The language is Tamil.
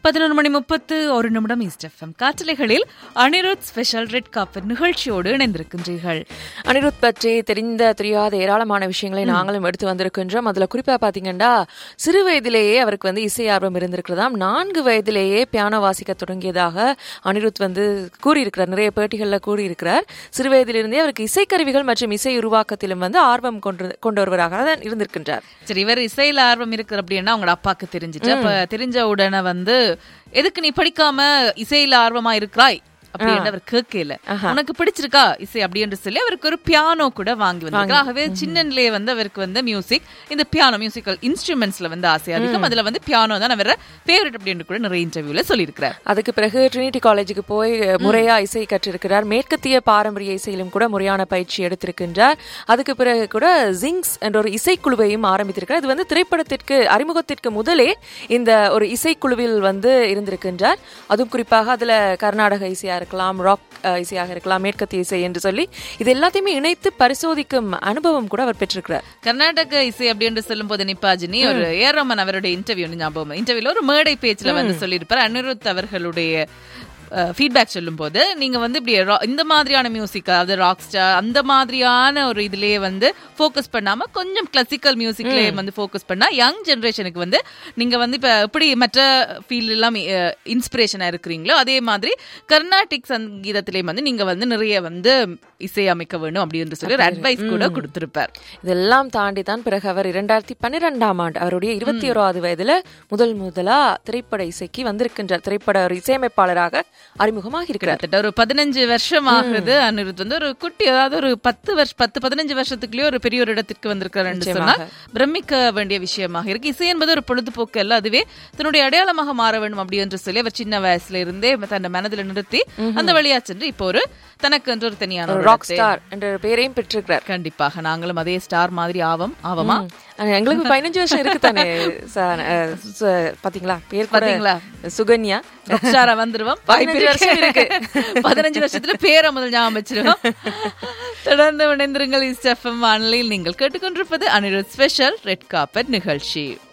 பதினொரு மணி முப்பத்து ஒரு நிமிடம் ஈஸ்ட் எஃப்எம் காற்றலைகளில் அனிருத் ஸ்பெஷல் ரெட் காப்பர் நிகழ்ச்சியோடு இணைந்திருக்கின்றீர்கள் அனிருத் பற்றி தெரிந்த தெரியாத ஏராளமான விஷயங்களை நாங்களும் எடுத்து வந்திருக்கின்றோம் அதுல குறிப்பா பாத்தீங்கன்னா சிறு வயதிலேயே அவருக்கு வந்து இசை ஆர்வம் இருந்திருக்கிறதாம் நான்கு வயதிலேயே பியானோ வாசிக்க தொடங்கியதாக அனிருத் வந்து கூறியிருக்கிறார் நிறைய பேட்டிகள்ல கூறியிருக்கிறார் சிறு வயதிலிருந்தே அவருக்கு இசைக்கருவிகள் மற்றும் இசை உருவாக்கத்திலும் வந்து ஆர்வம் கொண்டு கொண்டொருவராக தான் இருந்திருக்கின்றார் சரி இவர் இசையில ஆர்வம் இருக்குது அப்படின்னா உங்களோட அப்பாக்கு தெரிஞ்சுட்டு அப்ப தெரிஞ்ச உடனே வந்து எதுக்கு நீ படிக்காம இசையில ஆர்வமா இருக்கிறாய் அப்படின்னு அவர் கேட்கல உனக்கு பிடிச்சிருக்கா இசை அப்படின்னு சொல்லி அவருக்கு ஒரு பியானோ கூட வாங்கி வந்தாங்க ஆகவே சின்னன்லயே வந்து அவருக்கு வந்து மியூசிக் இந்த பியானோ மியூசிக்கல் இன்ஸ்ட்ருமெண்ட்ஸ்ல வந்து ஆசை அதிகம் அதுல வந்து பியானோ தான் அவர ஃபேவரட் அப்படின்னு கூட நிறைய இன்டர்வியூல சொல்லியிருக்கிறார் அதுக்கு பிறகு ட்ரினிட்டி காலேஜுக்கு போய் முறையா இசை கற்றிருக்கிறார் மேற்கத்திய பாரம்பரிய இசையிலும் கூட முறையான பயிற்சி எடுத்திருக்கின்றார் அதுக்கு பிறகு கூட ஜிங்ஸ் என்ற ஒரு இசைக்குழுவையும் ஆரம்பித்திருக்கிறார் இது வந்து திரைப்படத்திற்கு அறிமுகத்திற்கு முதலே இந்த ஒரு இசைக்குழுவில் வந்து இருந்திருக்கின்றார் அதுவும் குறிப்பாக அதுல கர்நாடக இசையா இருக்கலாம் ராக் இசையாக இருக்கலாம் மேற்கத்திய இசை என்று சொல்லி இது எல்லாத்தையுமே இணைத்து பரிசோதிக்கும் அனுபவம் கூட அவர் பெற்றிருக்கிறார் கர்நாடக இசை அப்படின்னு சொல்லும் போது நிப்பாஜினி ஒரு ஏரமன் அவருடைய இன்டர்வியூ ஞாபகம் இன்டர்வியூல ஒரு மேடை பேச்சுல வந்து சொல்லியிருப்பார் அனிருத் அவர்களுடைய ஃபீட்பேக் சொல்லும் போது நீங்க வந்து இப்படி ra- இந்த மாதிரியான மியூசிக் அதாவது ராக் ஸ்டார் அந்த மாதிரியான ஒரு இதுலயே வந்து ஃபோக்கஸ் பண்ணாம கொஞ்சம் கிளாசிக்கல் மியூசிக்லயே வந்து ஃபோக்கஸ் பண்ணா யங் ஜெனரேஷனுக்கு வந்து நீங்க வந்து இப்ப எப்படி மற்ற ஃபீல்ட் எல்லாம் இன்ஸ்பிரேஷனா இருக்கிறீங்களோ அதே மாதிரி கர்நாடிக் சங்கீதத்திலேயும் வந்து நீங்க வந்து நிறைய வந்து இசை அமைக்க வேணும் அப்படின்னு சொல்லி ஒரு அட்வைஸ் கூட கொடுத்திருப்பார் இதெல்லாம் தாண்டி தான் பிறகு அவர் இரண்டாயிரத்தி பன்னிரெண்டாம் ஆண்டு அவருடைய இருபத்தி ஓராவது வயதுல முதல் முதலா திரைப்பட இசைக்கு வந்திருக்கின்றார் திரைப்பட ஒரு இசையமைப்பாளராக அறிமுகமாக இருக்கிறார் கிட்டத்தட்ட ஒரு பதினஞ்சு வருஷம் ஆகுது அனிருத் வந்து ஒரு குட்டி அதாவது ஒரு பத்து வருஷம் பத்து பதினஞ்சு வருஷத்துக்குள்ளேயே ஒரு பெரிய ஒரு இடத்திற்கு வந்திருக்காருன்னு சொன்னா பிரமிக்க வேண்டிய விஷயமாக இருக்கு இசை என்பது ஒரு பொழுதுபோக்கு அல்ல அதுவே தன்னுடைய அடையாளமாக மாற வேண்டும் அப்படி என்று சொல்லி அவர் சின்ன வயசுல இருந்தே தன் மனதில் நிறுத்தி அந்த வழியா சென்று இப்போ ஒரு தனக்கு என்று ஒரு தனியான ஒரு ராக் இடத்தை- ஸ்டார் என்ற பெயரையும் பெற்றிருக்கிறார் கண்டிப்பாக நாங்களும் அதே ஸ்டார் மாதிரி ஆவோம் ஆவமா ஆனா, எங்களுக்கு பதினஞ்சு வருஷம் இருக்கு தானே பாத்தீங்களா பேர் கூட பாத்தீங்களா? சுகன்யா ஸ்டாரா வந்துருவோம் பதினஞ்சு வருஷம் இருக்கு. பதினஞ்சு வருஷத்துல பேரை முதல் ஞாபகம் வச்சிருவோம் தொடர்ந்து இணைந்திருங்கள் இஸ்டெஃபம் வானொலியில் நீங்கள் கேட்டுக்கொண்டிருப்பது அனிருத் ஸ்பெஷல் ரெட் காப்பட் நிகழ்ச்சி